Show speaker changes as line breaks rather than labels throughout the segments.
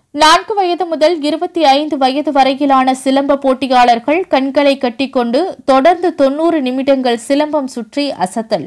நான்கு வயது முதல் இருபத்தி ஐந்து வயது வரையிலான சிலம்ப போட்டியாளர்கள் கண்களை கட்டிக்கொண்டு தொடர்ந்து தொன்னூறு நிமிடங்கள் சிலம்பம் சுற்றி அசத்தல்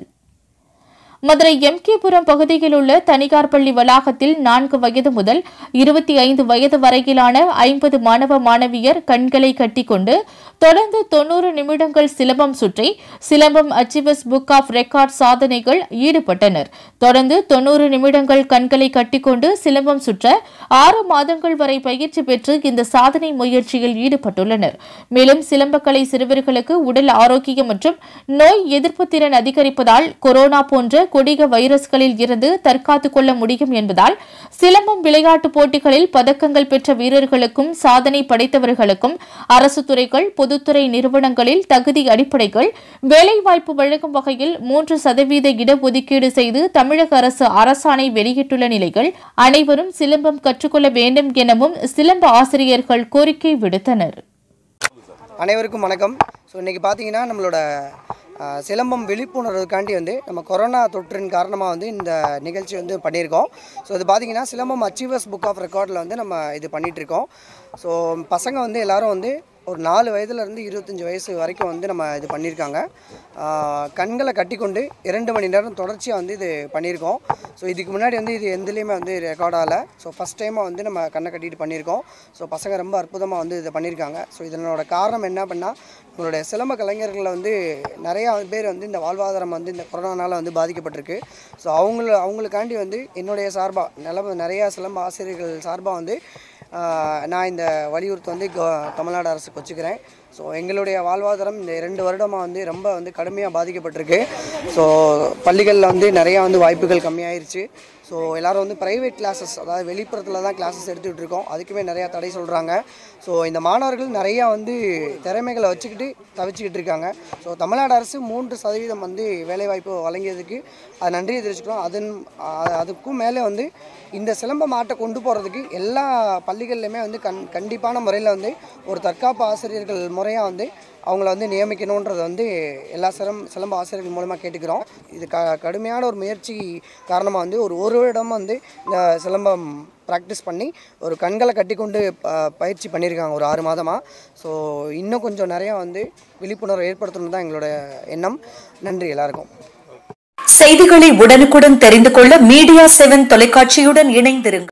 மதுரை எம்கேபுரம் பகுதியில் உள்ள தனியார் பள்ளி வளாகத்தில் நான்கு வயது முதல் இருபத்தி ஐந்து வயது வரையிலான ஐம்பது மாணவ மாணவியர் கண்களை கட்டிக்கொண்டு தொடர்ந்து தொன்னூறு நிமிடங்கள் சிலம்பம் சுற்றி silambam achievers book of record சாதனைகள் ஈடுபட்டனர் தொடர்ந்து தொன்னூறு நிமிடங்கள் கண்களை கட்டிக்கொண்டு சிலம்பம் சுற்ற ஆறு மாதங்கள் வரை பயிற்சி பெற்று இந்த சாதனை முயற்சியில் ஈடுபட்டுள்ளனர் மேலும் சிலம்பக்கலை சிறுவர்களுக்கு உடல் ஆரோக்கியம் மற்றும் நோய் எதிர்ப்பு திறன் அதிகரிப்பதால் கொரோனா போன்ற கொடிய வைரஸ்களில் இருந்து தற்காத்துக் கொள்ள முடியும் என்பதால் சிலம்பம் விளையாட்டுப் போட்டிகளில் பதக்கங்கள் பெற்ற வீரர்களுக்கும் சாதனை படைத்தவர்களுக்கும் அரசு துறைகள் பொதுத்துறை நிறுவனங்களில் தகுதி அடிப்படைகள் வேலைவாய்ப்பு வழங்கும் வகையில் மூன்று சதவீத இடஒதுக்கீடு செய்து தமிழக அரசு அரசாணை வெளியிட்டுள்ள நிலையில் அனைவரும் சிலம்பம் கற்றுக்கொள்ள வேண்டும் எனவும் சிலம்ப ஆசிரியர்கள் கோரிக்கை விடுத்தனர்
அனைவருக்கும் வணக்கம் ஸோ இன்றைக்கி பார்த்தீங்கன்னா நம்மளோட அஹ், சிலம்பம் விழிப்புணர்வுக்காண்டி வந்து நம்ம கொரோனா தொற்றின் காரணமாக வந்து இந்த நிகழ்ச்சி வந்து பண்ணியிருக்கோம் ஸோ இது பார்த்தீங்கன்னா சிலம்பம் அச்சீவர்ஸ் புக் ஆஃப் ரெக்கார்டில் வந்து நம்ம இது பண்ணிகிட்ருக்கோம் ஸோ பசங்க வந்து எல்லாரும் வந்து ஒரு நாலு வயதுலேருந்து இருபத்தஞ்சி வயசு வரைக்கும் வந்து நம்ம இது பண்ணியிருக்காங்க ஆஹ், கண்களை கட்டிக்கொண்டு இரண்டு மணி நேரம் தொடர்ச்சியாக வந்து இது பண்ணியிருக்கோம் ஸோ இதுக்கு முன்னாடி வந்து இது எதுலேயுமே வந்து ரெக்கார்ட் ஆகலை ஸோ ஃபஸ்ட் டைமாக வந்து நம்ம கண்ணை கட்டிட்டு பண்ணியிருக்கோம் ஸோ பசங்க ரொம்ப அற்புதமாக வந்து இதை பண்ணியிருக்காங்க ஸோ இதனோட காரணம் என்ன பண்ணால் நம்மளுடைய சிலம்ப கலைஞர்களில் வந்து நிறையா பேர் வந்து இந்த வாழ்வாதாரம் வந்து இந்த கொரோனானால வந்து பாதிக்கப்பட்டிருக்கு ஸோ அவங்கள அவங்களுக்காண்டி வந்து என்னுடைய சார்பாக நிலம நிறையா சிலம்ப ஆசிரியர்கள் சார்பாக வந்து ஆஹ், நான் இந்த வலியுறுத்தி வந்து கோ தமிழ்நாடு அரசுக்கு வச்சுக்கிறேன் ஸோ எங்களுடைய வாழ்வாதாரம் இந்த ரெண்டு வருடமாக வந்து ரொம்ப வந்து கடுமையாக பாதிக்கப்பட்டிருக்கு ஸோ பள்ளிகளில் வந்து நிறையா வந்து வாய்ப்புகள் கம்மியாயிருச்சு ஸோ எல்லோரும் வந்து ப்ரைவேட் கிளாஸஸ் அதாவது வெளிப்புறத்தில் தான் கிளாஸஸ் எடுத்துகிட்டு இருக்கோம் அதுக்குமே நிறையா தடை சொல்கிறாங்க ஸோ இந்த மாணவர்கள் நிறையா வந்து திறமைகளை வச்சுக்கிட்டு தவிச்சுக்கிட்டு இருக்காங்க ஸோ தமிழ்நாடு அரசு மூன்று சதவீதம் வந்து வேலைவாய்ப்பு வழங்கியதுக்கு அது நன்றியை தெரிவிச்சுக்கிறோம் அதன் அ- அதுக்கும் மேலே வந்து இந்த சிலம்பம் ஆட்டை கொண்டு போகிறதுக்கு எல்லா பள்ளிகள்லையுமே வந்து கண் கண்டிப்பான முறையில் வந்து ஒரு தற்காப்பு ஆசிரியர்கள் முறையாக வந்து அவங்கள வந்து நியமிக்கணுன்றது வந்து எல்லா சிலம் சிலம்ப ஆசிரியர்கள் மூலமாக கேட்டுக்கிறோம் இது க கடுமையான ஒரு முயற்சி காரணமாக வந்து ஒரு ஒரு வருடம் வந்து இந்த சிலம்பம் ப்ராக்டிஸ் பண்ணி ஒரு கண்களை கட்டி கொண்டு ப- பயிற்சி பண்ணியிருக்காங்க ஒரு ஆறு மாதமாக ஸோ இன்னும் கொஞ்சம் நிறையா வந்து விழிப்புணர்வு ஏற்படுத்தணும் தான் எங்களோட எண்ணம் நன்றி எல்லாருக்கும்
செய்திகளை உடனுக்குடன் தெரிந்து கொள்ள மீடியா செவன் தொலைக்காட்சியுடன் இணைந்திருங்கள்